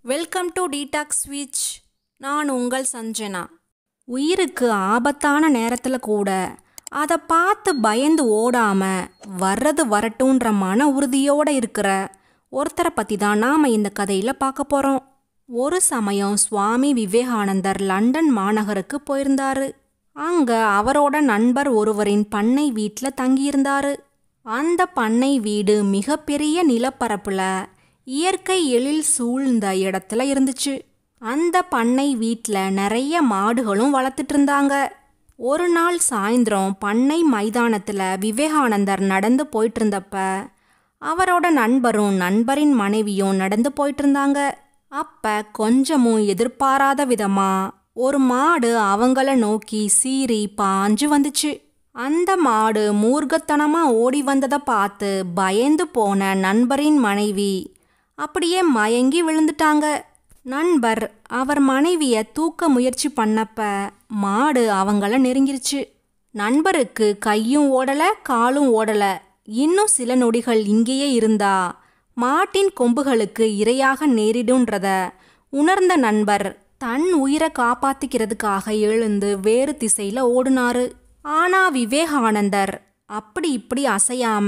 welcome to டீடாக் ஸ்வீச் நான் உங்கள் சஞ்சனா உயிருக்கு ஆபத்தான நேரத்தில் கூட அதை பார்த்து பயந்து ஓடாம வர்றது வரட்டுன்ற மன உறுதியோட இருக்கிற ஒருத்தரை பற்றி தான் நாம் இந்த கதையில் பார்க்க போகிறோம் ஒரு சமயம் சுவாமி விவேகானந்தர் லண்டன் மாநகருக்கு போயிருந்தாரு அங்க அவரோட நண்பர் ஒருவரின் பண்ணை வீட்டில் தங்கியிருந்தாரு அந்த பண்ணை வீடு மிகப்பெரிய நிலப்பரப்புல இயற்கை எழில் சூழ்ந்த இடத்துல இருந்துச்சு அந்த பண்ணை வீட்டில் நிறைய மாடுகளும் வளர்த்துட்டு இருந்தாங்க ஒரு நாள் சாயந்தரம் பண்ணை மைதானத்தில் விவேகானந்தர் நடந்து போயிட்டு இருந்தப்ப அவரோட நண்பரும் நண்பரின் மனைவியும் நடந்து போயிட்டு இருந்தாங்க அப்ப கொஞ்சமும் எதிர்பாராத விதமா ஒரு மாடு அவங்கள நோக்கி சீறி பாஞ்சு வந்துச்சு அந்த மாடு மூர்க்கத்தனமா ஓடி வந்ததை பார்த்து பயந்து போன நண்பரின் மனைவி அப்படியே மயங்கி விழுந்துட்டாங்க நண்பர் அவர் மனைவிய தூக்க முயற்சி பண்ணப்ப மாடு அவங்கள நெருங்கிருச்சு நண்பருக்கு கையும் ஓடல காலும் ஓடல இன்னும் சில நொடிகள் இங்கேயே இருந்தா மாட்டின் கொம்புகளுக்கு இரையாக நேரிடும்ன்றத உணர்ந்த நண்பர் தன் உயிரை காப்பாத்திக்கிறதுக்காக எழுந்து வேறு திசையில ஓடுனாரு ஆனா விவேகானந்தர் அப்படி இப்படி அசையாம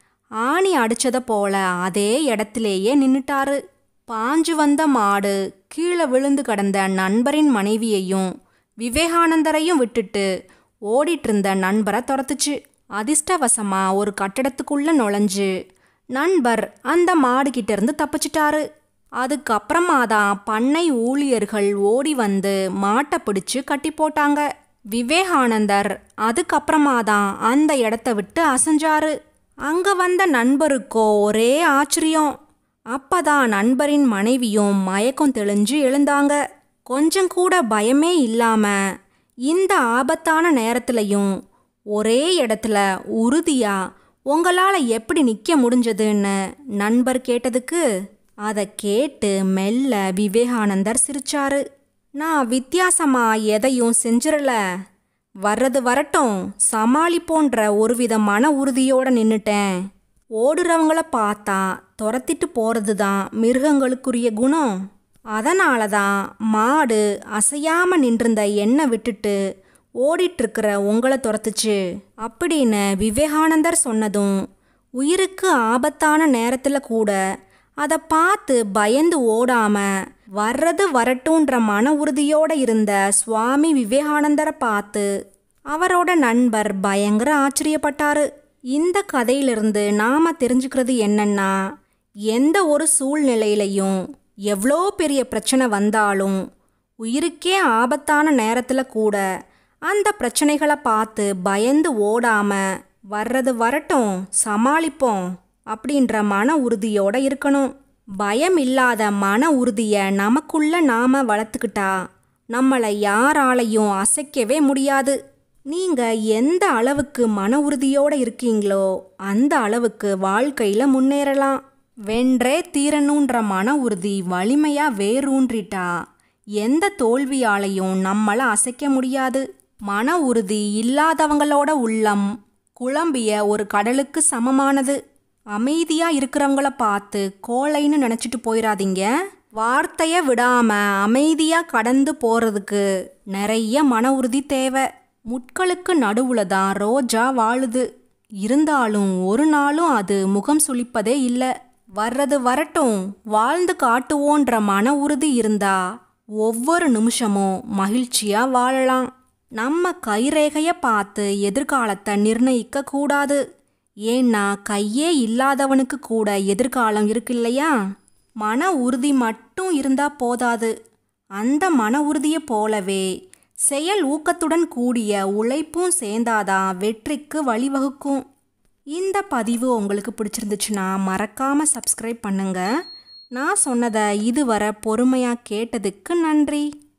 ஆணி அடிச்சத போல அதே இடத்திலேயே நின்னுட்டாரு பாஞ்சு வந்த மாடு கீழே விழுந்து கடந்த நண்பரின் மனைவியையும் விவேகானந்தரையும் விட்டுட்டு ஓடிட்டு இருந்த நண்பரை துரத்துச்சு அதிர்ஷ்டவசமா ஒரு கட்டடத்துக்குள்ள நுழைஞ்சு நண்பர் அந்த மாடு கிட்ட இருந்து தப்பிச்சிட்டாரு அதுக்கப்புறமா தான் பண்ணை ஊழியர்கள் ஓடி வந்து மாட்டை பிடிச்சு கட்டி போட்டாங்க விவேகானந்தர் அதுக்கப்புறமா தான் அந்த இடத்த விட்டு அசைஞ்சாரு அங்க வந்த நண்பருக்கோ ஒரே ஆச்சரியம் அப்பதான் நண்பரின் மனைவியும் மயக்கம் தெளிஞ்சு எழுந்தாங்க கொஞ்சம் கூட பயமே இல்லாம இந்த ஆபத்தான நேரத்திலையும் ஒரே இடத்துல உறுதியா உங்களால எப்படி நிக்க முடிஞ்சதுன்னு நண்பர் கேட்டதுக்கு அதை கேட்டு மெல்ல விவேகானந்தர் சிரிச்சாரு நான் வித்தியாசமா எதையும் செஞ்சிடல வர்றது வரட்டும் சமாளிப்போன்ற ஒரு விதமான உறுதியோட நின்னுட்டேன் ஓடுறவங்கள பார்த்தா துரத்திட்டு போறது தான் மிருகங்களுக்குரிய குணம் அதனால தான் மாடு அசையாம நின்றிருந்த எண்ணெய் விட்டுட்டு ஓடிட்டு இருக்கிற உங்களை துரத்துச்சு அப்படின்னு விவேகானந்தர் சொன்னதும் உயிருக்கு ஆபத்தான நேரத்தில் கூட அதை பார்த்து பயந்து ஓடாம வர்றது வரட்டுன்ற மன உறுதியோட இருந்த சுவாமி விவேகானந்தரை பார்த்து அவரோட நண்பர் பயங்கர ஆச்சரியப்பட்டாரு இந்த கதையிலிருந்து நாம தெரிஞ்சுக்கிறது என்னன்னா எந்த ஒரு சூழ்நிலையிலையும் எவ்வளோ பெரிய பிரச்சனை வந்தாலும் உயிருக்கே ஆபத்தான நேரத்தில் கூட அந்த பிரச்சனைகளை பார்த்து பயந்து ஓடாம வர்றது வரட்டும் சமாளிப்போம் அப்படின்ற மன உறுதியோட இருக்கணும் பயம் இல்லாத மன உறுதியை நமக்குள்ள நாம வளர்த்துக்கிட்டா நம்மளை யாராலையும் அசைக்கவே முடியாது நீங்க எந்த அளவுக்கு மன உறுதியோட இருக்கீங்களோ அந்த அளவுக்கு வாழ்க்கையில முன்னேறலாம் வென்றே தீரணுன்ற மன உறுதி வலிமையா வேரூன்றிட்டா எந்த தோல்வியாலையும் நம்மளை அசைக்க முடியாது மன உறுதி இல்லாதவங்களோட உள்ளம் குழம்பிய ஒரு கடலுக்கு சமமானது அமைதியா இருக்கிறவங்கள பார்த்து கோழைன்னு நினைச்சிட்டு போயிடாதீங்க வார்த்தைய விடாம அமைதியா கடந்து போறதுக்கு நிறைய மன உறுதி தேவை முட்களுக்கு நடுவுல தான் ரோஜா வாழுது இருந்தாலும் ஒரு நாளும் அது முகம் சுளிப்பதே இல்லை வர்றது வரட்டும் வாழ்ந்து காட்டுவோன்ற மன உறுதி இருந்தா ஒவ்வொரு நிமிஷமும் மகிழ்ச்சியா வாழலாம் நம்ம கைரேகைய பார்த்து எதிர்காலத்தை நிர்ணயிக்க கூடாது ஏன்னா கையே இல்லாதவனுக்கு கூட எதிர்காலம் இருக்கு இல்லையா மன உறுதி மட்டும் இருந்தா போதாது அந்த மன உறுதியை போலவே செயல் ஊக்கத்துடன் கூடிய உழைப்பும் சேர்ந்தாதான் வெற்றிக்கு வழிவகுக்கும் இந்த பதிவு உங்களுக்கு பிடிச்சிருந்துச்சுன்னா மறக்காம சப்ஸ்கிரைப் பண்ணுங்க நான் சொன்னதை இதுவரை பொறுமையாக கேட்டதுக்கு நன்றி